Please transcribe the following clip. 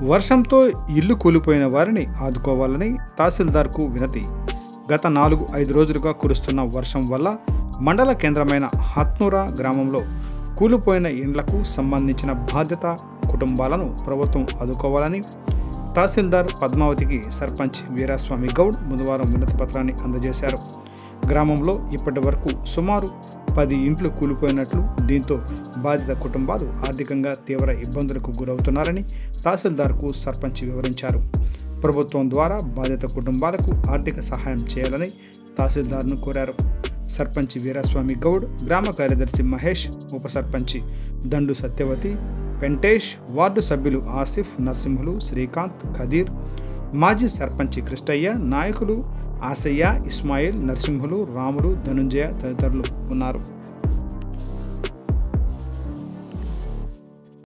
వర్షంతో ఇల్లు కూలిపోయిన వారిని ఆదుకోవాలని తహసీల్దార్కు వినతి గత నాలుగు ఐదు రోజులుగా కురుస్తున్న వర్షం వల్ల మండల కేంద్రమైన హత్నూరా గ్రామంలో కూలిపోయిన ఇండ్లకు సంబంధించిన బాధ్యత కుటుంబాలను ప్రభుత్వం ఆదుకోవాలని తహసీల్దార్ పద్మావతికి సర్పంచ్ వీరాస్వామి గౌడ్ బుధవారం వినతి పత్రాన్ని అందజేశారు గ్రామంలో ఇప్పటి వరకు సుమారు పది ఇంట్లు కూలిపోయినట్లు దీంతో బాధిత కుటుంబాలు ఆర్థికంగా తీవ్ర ఇబ్బందులకు గురవుతున్నారని తహసీల్దార్కు సర్పంచ్ వివరించారు ప్రభుత్వం ద్వారా బాధిత కుటుంబాలకు ఆర్థిక సహాయం చేయాలని తహసీల్దార్ను కోరారు సర్పంచ్ వీరస్వామి గౌడ్ గ్రామ కార్యదర్శి మహేష్ ఉప సర్పంచి దండు సత్యవతి వెంకటేష్ వార్డు సభ్యులు ఆసిఫ్ నరసింహులు శ్రీకాంత్ ఖదీర్ మాజీ సర్పంచి కృష్ణయ్య నాయకులు ఆసయ్య ఇస్మాయిల్ నరసింహులు రాములు ధనుంజయ తదితరులు ఉన్నారు